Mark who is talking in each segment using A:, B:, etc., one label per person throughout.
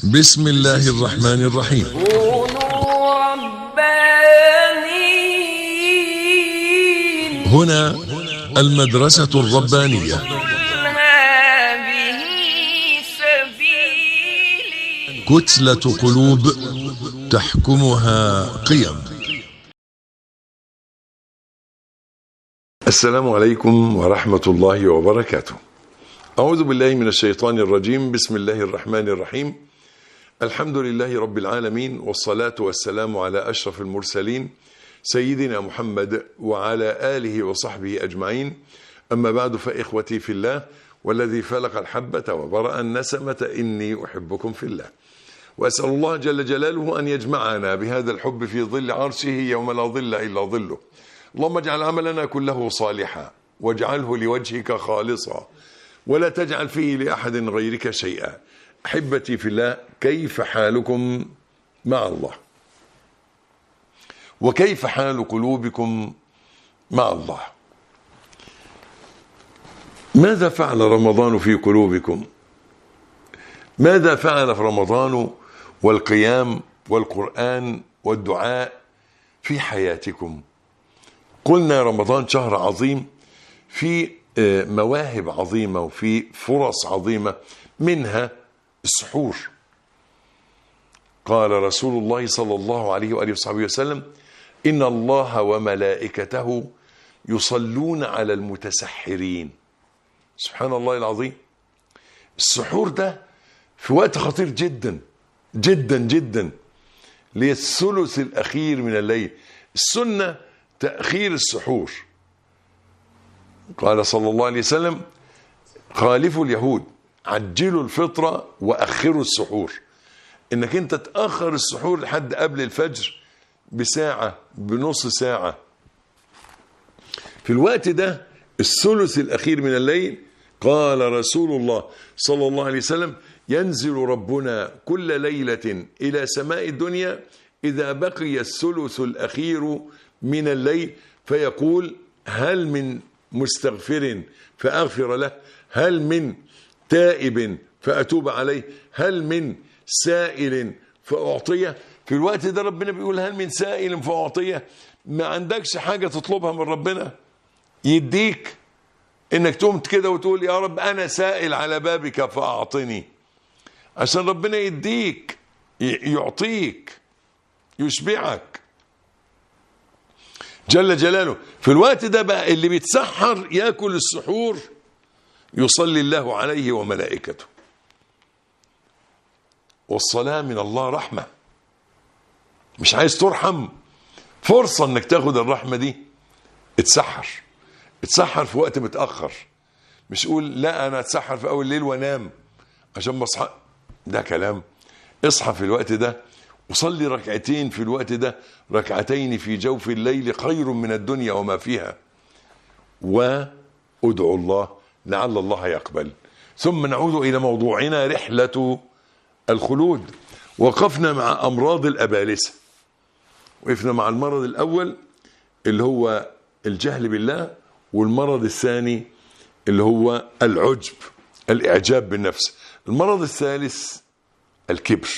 A: بسم الله الرحمن الرحيم
B: كونوا ربانيين
A: هنا المدرسة الربانية
B: قل هذه سبيلي
A: كتلة قلوب تحكمها قيم السلام عليكم ورحمة الله وبركاته أعوذ بالله من الشيطان الرجيم بسم الله الرحمن الرحيم الحمد لله رب العالمين والصلاة والسلام على أشرف المرسلين سيدنا محمد وعلى آله وصحبه أجمعين أما بعد فإخوتي في الله والذي فلق الحبة وبرأ النسمة إني أحبكم في الله وأسأل الله جل جلاله أن يجمعنا بهذا الحب في ظل عرشه يوم لا ظل إلا ظله اللهم اجعل عملنا كله صالحا واجعله لوجهك خالصا ولا تجعل فيه لأحد غيرك شيئا أحبتي في الله كيف حالكم مع الله وكيف حال قلوبكم مع الله ماذا فعل رمضان في قلوبكم ماذا فعل في رمضان والقيام والقرآن والدعاء في حياتكم قلنا رمضان شهر عظيم في مواهب عظيمة وفي فرص عظيمة منها السحور قال رسول الله صلى الله عليه وآله وصحبه وسلم إن الله وملائكته يصلون على المتسحرين سبحان الله العظيم السحور ده في وقت خطير جدا جدا جدا للثلث الأخير من الليل السنة تأخير السحور قال صلى الله عليه وسلم خالفوا اليهود عجلوا الفطرة وأخروا السحور انك انت تأخر السحور لحد قبل الفجر بساعة بنص ساعة في الوقت ده الثلث الأخير من الليل قال رسول الله صلى الله عليه وسلم ينزل ربنا كل ليلة إلى سماء الدنيا إذا بقي الثلث الأخير من الليل فيقول هل من مستغفر فأغفر له هل من تائب فأتوب عليه هل من سائل فأعطيه في الوقت ده ربنا بيقول هل من سائل فأعطيه ما عندكش حاجة تطلبها من ربنا يديك انك تقوم كده وتقول يا رب انا سائل على بابك فاعطني عشان ربنا يديك يعطيك يشبعك جل جلاله في الوقت ده بقى اللي بيتسحر ياكل السحور يصلي الله عليه وملائكته والصلاة من الله رحمة مش عايز ترحم فرصة انك تاخد الرحمة دي اتسحر اتسحر في وقت متأخر مش قول لا انا اتسحر في اول الليل وانام عشان بصحى ده كلام اصحى في الوقت ده وصلي ركعتين في الوقت ده ركعتين في جوف الليل خير من الدنيا وما فيها وادعوا الله لعل الله يقبل ثم نعود إلى موضوعنا رحلة الخلود وقفنا مع أمراض الأبالسة وقفنا مع المرض الأول اللي هو الجهل بالله والمرض الثاني اللي هو العجب الإعجاب بالنفس المرض الثالث الكبر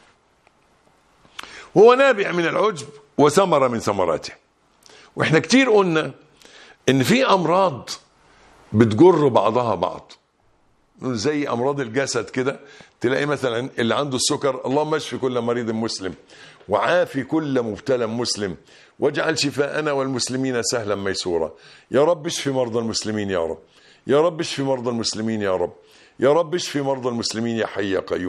A: هو نابع من العجب وثمرة من ثمراته واحنا كتير قلنا ان في امراض بتجر بعضها بعض زي امراض الجسد كده تلاقي مثلا اللي عنده السكر اللهم اشفي كل مريض مسلم وعافي كل مبتلى مسلم واجعل شفاءنا والمسلمين سهلا ميسورا يا رب اشفي مرضى المسلمين يا رب يا رب اشفي مرضى المسلمين يا رب يا رب اشفي مرضى المسلمين يا حي يا قيوم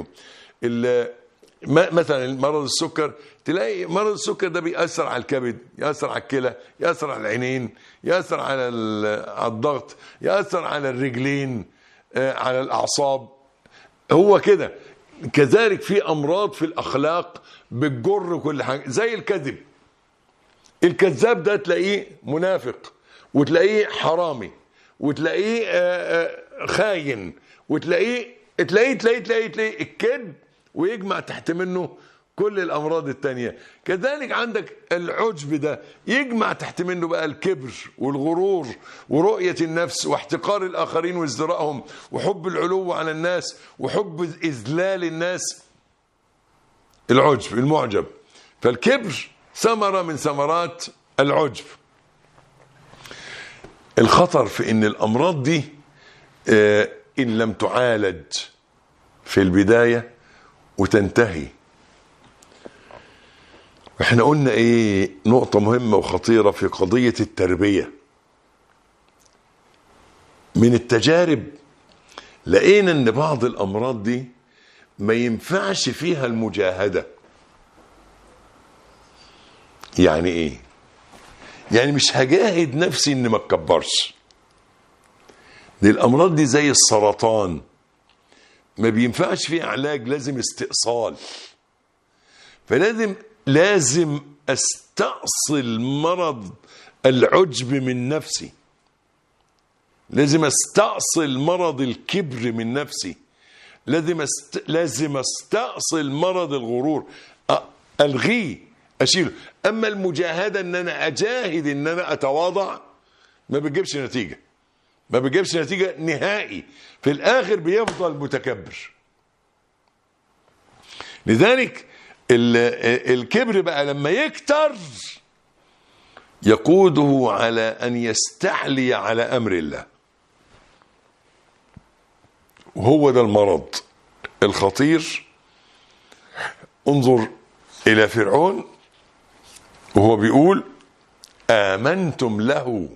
A: مثلا مرض السكر تلاقي مرض السكر ده بيأثر على الكبد يأثر على الكلى يأثر على العينين يأثر على على الضغط يأثر على الرجلين على الأعصاب هو كده كذلك في أمراض في الأخلاق بتجر كل حاجة زي الكذب الكذاب ده تلاقيه منافق وتلاقيه حرامي وتلاقيه خاين وتلاقيه تلاقيه تلاقيه تلاقيه, تلاقيه الكذب ويجمع تحت منه كل الامراض التانية كذلك عندك العجب ده يجمع تحت منه بقى الكبر والغرور ورؤية النفس واحتقار الاخرين وازدراءهم وحب العلو على الناس وحب اذلال الناس العجب المعجب فالكبر ثمرة من ثمرات العجب الخطر في ان الامراض دي آه، ان لم تعالج في البداية وتنتهي احنا قلنا ايه نقطة مهمة وخطيرة في قضية التربية من التجارب لقينا ان بعض الامراض دي ما ينفعش فيها المجاهدة يعني ايه يعني مش هجاهد نفسي ان ما اتكبرش دي الامراض دي زي السرطان ما بينفعش فيه علاج لازم استئصال فلازم لازم استأصل مرض العجب من نفسي لازم استأصل مرض الكبر من نفسي لازم است... لازم استأصل مرض الغرور أ- الغيه اشيله اما المجاهده ان انا اجاهد ان انا اتواضع ما بتجيبش نتيجه ما بتجيبش نتيجه نهائي في الاخر بيفضل متكبر لذلك ال- الكبر بقى لما يكتر يقوده على ان يستعلي على امر الله وهو ده المرض الخطير انظر الى فرعون وهو بيقول امنتم له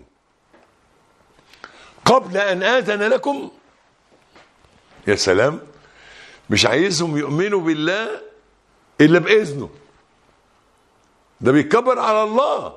A: قبل ان اذن لكم يا سلام مش عايزهم يؤمنوا بالله الا باذنه ده بيتكبر على الله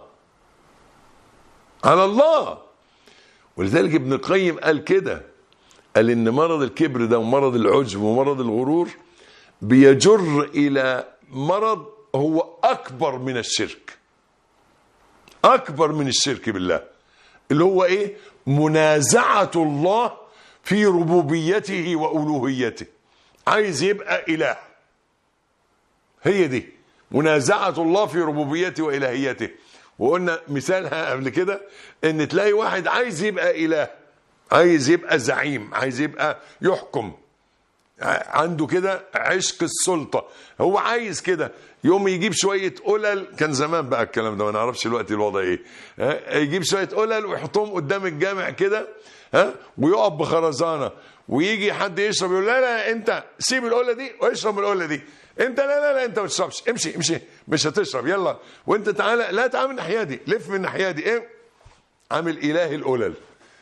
A: على الله ولذلك ابن القيم قال كده قال ان مرض الكبر ده ومرض العجب ومرض الغرور بيجر الى مرض هو اكبر من الشرك اكبر من الشرك بالله اللي هو ايه منازعه الله في ربوبيته والوهيته عايز يبقى اله هي دي منازعه الله في ربوبيته والهيته وقلنا مثالها قبل كده ان تلاقي واحد عايز يبقى اله عايز يبقى زعيم عايز يبقى يحكم عنده كده عشق السلطه هو عايز كده يوم يجيب شويه قلل كان زمان بقى الكلام ده ما نعرفش الوقت الوضع ايه ها؟ يجيب شويه قلل ويحطهم قدام الجامع كده ها ويقف بخرزانه ويجي حد يشرب يقول لا لا انت سيب القله دي واشرب القله دي انت لا لا لا انت ما تشربش امشي امشي مش هتشرب يلا وانت تعالى لا تعال من الناحيه دي لف من الناحيه دي ايه عامل اله القلل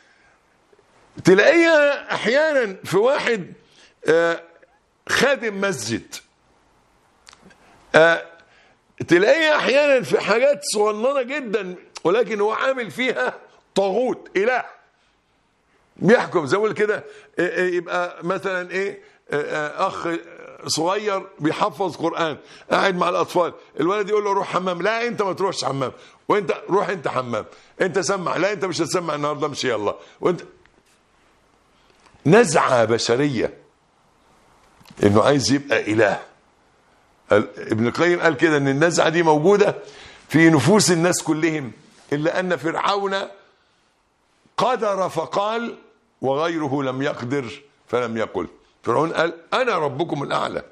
A: تلاقيها احيانا في واحد آه، خادم مسجد آه، تلاقيها احيانا في حاجات صغننه جدا ولكن هو عامل فيها طاغوت اله بيحكم زي ما بقول كده آه، آه، يبقى مثلا ايه آه، آه، اخ صغير بيحفظ قران قاعد مع الاطفال الولد يقول له روح حمام لا انت ما تروحش حمام وانت روح انت حمام انت سمع لا انت مش هتسمع النهارده امشي يلا وانت نزعه بشريه انه عايز يبقى اله ال- ابن القيم قال كده ان النزعه دي موجوده في نفوس الناس كلهم الا ان فرعون قدر فقال وغيره لم يقدر فلم يقل فرعون قال انا ربكم الاعلى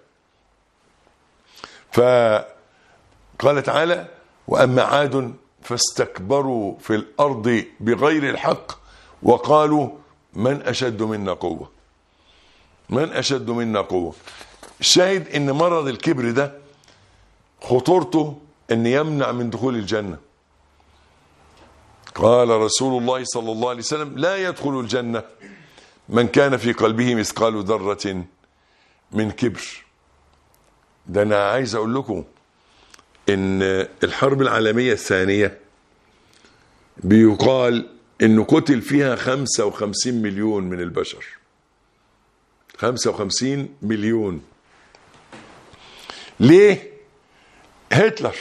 A: فقال تعالى واما عاد فاستكبروا في الارض بغير الحق وقالوا من اشد منا قوه من اشد منا قوه الشاهد ان مرض الكبر ده خطورته ان يمنع من دخول الجنه قال رسول الله صلى الله عليه وسلم لا يدخل الجنه من كان في قلبه مثقال ذره من كبر ده انا عايز اقول لكم ان الحرب العالميه الثانيه بيقال انه قتل فيها 55 مليون من البشر 55 مليون ليه هتلر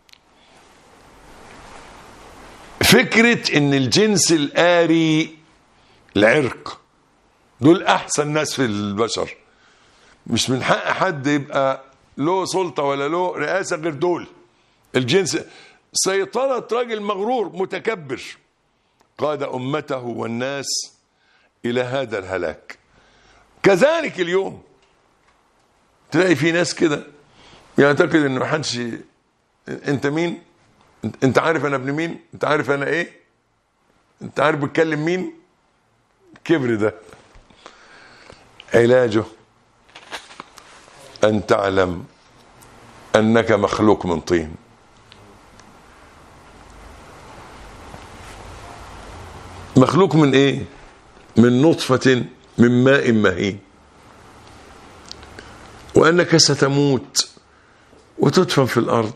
A: فكرة ان الجنس الآري العرق دول احسن ناس في البشر مش من حق حد يبقى له سلطة ولا له رئاسة غير دول الجنس سيطرة راجل مغرور متكبر قاد أمته والناس إلى هذا الهلاك كذلك اليوم تلاقي في ناس كده يعتقد ان محدش انت مين انت عارف انا ابن مين انت عارف انا ايه انت عارف بتكلم مين الكبر ده علاجه ان تعلم انك مخلوق من طين مخلوق من ايه من نطفة من ماء مهين وانك ستموت وتدفن في الارض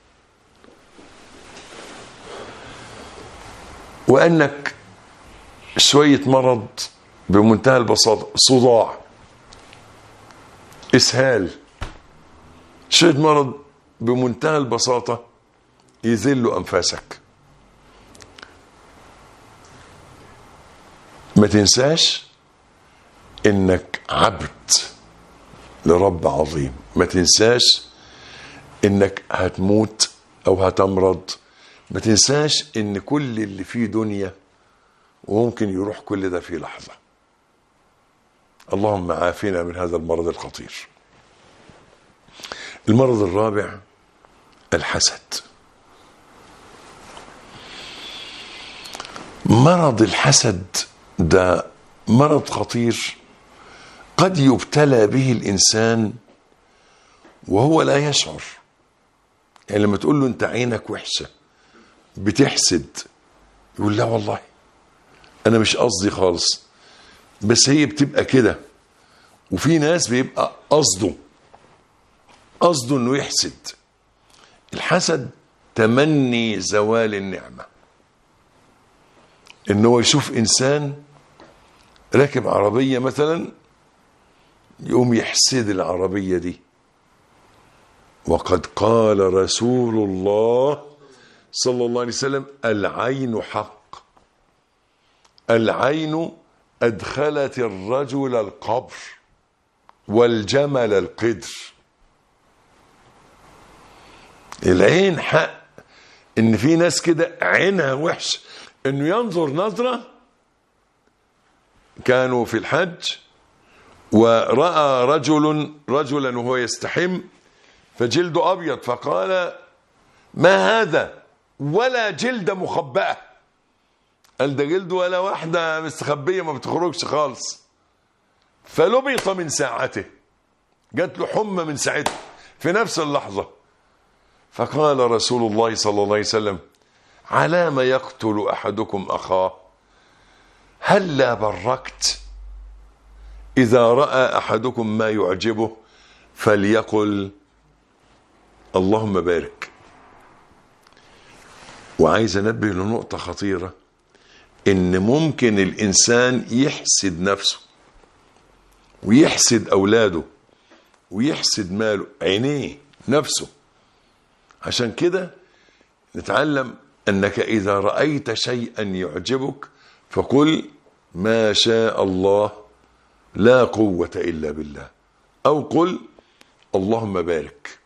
A: وانك شوية مرض بمنتهى البساطة صداع اسهال شوية مرض بمنتهى البساطة يذل انفاسك ما تنساش انك عبد لرب عظيم ما تنساش انك هتموت او هتمرض ما تنساش ان كل اللي فيه دنيا وممكن يروح كل ده في لحظة اللهم عافنا من هذا المرض الخطير المرض الرابع الحسد مرض الحسد ده مرض خطير قد يبتلى به الانسان وهو لا يشعر يعني لما تقول له انت عينك وحشه بتحسد يقول لا والله انا مش قصدي خالص بس هي بتبقى كده وفي ناس بيبقى قصده قصده انه يحسد الحسد تمني زوال النعمه ان هو يشوف انسان راكب عربيه مثلا يقوم يحسد العربيه دي وقد قال رسول الله صلى الله عليه وسلم العين حق العين ادخلت الرجل القبر والجمل القدر العين حق ان في ناس كده عينها وحش انه ينظر نظره كانوا في الحج وراى رجل رجلا وهو يستحم فجلده ابيض فقال ما هذا ولا جلد مخبأة قال ده جلد ولا واحدة مستخبية ما بتخرجش خالص فلبط من ساعته جات له حمى من ساعته في نفس اللحظة فقال رسول الله صلى الله عليه وسلم على ما يقتل أحدكم أخاه هلا بركت إذا رأى أحدكم ما يعجبه فليقل اللهم بارك وعايز انبه لنقطة خطيرة ان ممكن الانسان يحسد نفسه ويحسد اولاده ويحسد ماله عينيه نفسه عشان كده نتعلم انك اذا رأيت شيئا يعجبك فقل ما شاء الله لا قوة الا بالله او قل اللهم بارك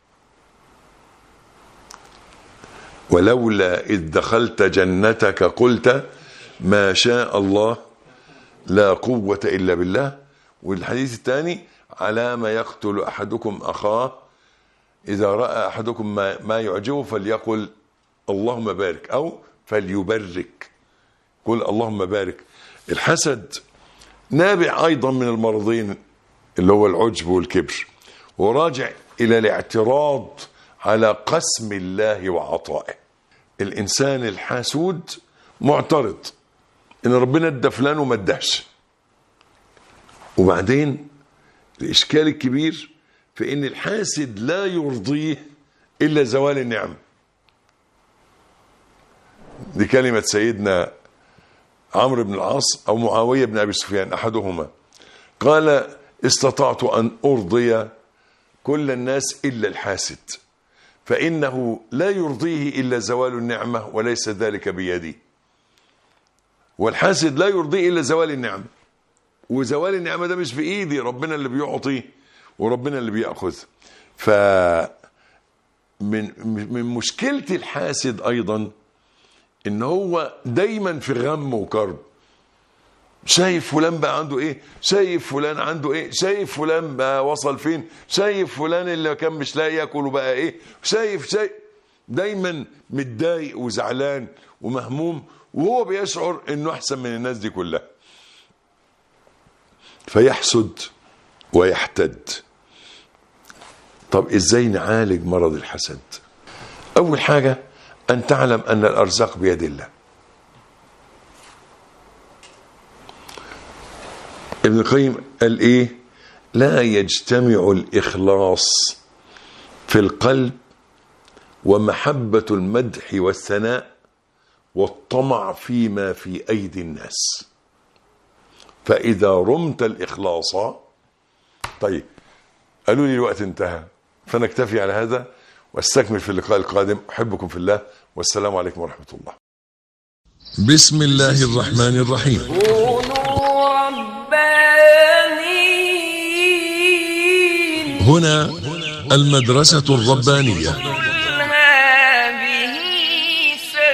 A: ولولا إذ دخلت جنتك قلت ما شاء الله لا قوة إلا بالله والحديث الثاني على ما يقتل أحدكم أخاه إذا رأى أحدكم ما, ما يعجبه فليقل اللهم بارك أو فليبرك قل اللهم بارك الحسد نابع أيضا من المرضين اللي هو العجب والكبر وراجع إلى الاعتراض على قسم الله وعطائه الانسان الحاسود معترض ان ربنا ادى فلان وما اداش وبعدين الاشكال الكبير في ان الحاسد لا يرضيه الا زوال النعم دي كلمة سيدنا عمرو بن العاص او معاوية بن ابي سفيان احدهما قال استطعت ان ارضي كل الناس الا الحاسد فإنه لا يرضيه إلا زوال النعمة وليس ذلك بيدي والحاسد لا يرضيه إلا زوال النعمة وزوال النعمة ده مش بإيدي ربنا اللي بيعطي وربنا اللي بيأخذ ف من من مشكلة الحاسد أيضا إن هو دايما في غم وكرب شايف فلان بقى عنده ايه شايف فلان عنده ايه شايف فلان بقى وصل فين شايف فلان اللي كان مش لاقي ياكل بقى ايه شايف شايف دايما متضايق وزعلان ومهموم وهو بيشعر انه احسن من الناس دي كلها فيحسد ويحتد طب ازاي نعالج مرض الحسد اول حاجه ان تعلم ان الارزاق بيد الله ابن القيم قال ايه لا يجتمع الاخلاص في القلب ومحبه المدح والثناء والطمع فيما في ايدي الناس فاذا رمت الاخلاص طيب قالوا لي الوقت انتهى فنكتفي على هذا واستكمل في اللقاء القادم احبكم في الله والسلام عليكم ورحمه الله
C: بسم الله الرحمن الرحيم
B: كونوا ربانيين
C: هنا المدرسة الربانية
B: قل هذه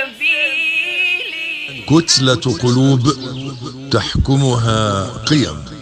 B: سبيلي
C: كتلة قلوب تحكمها قيم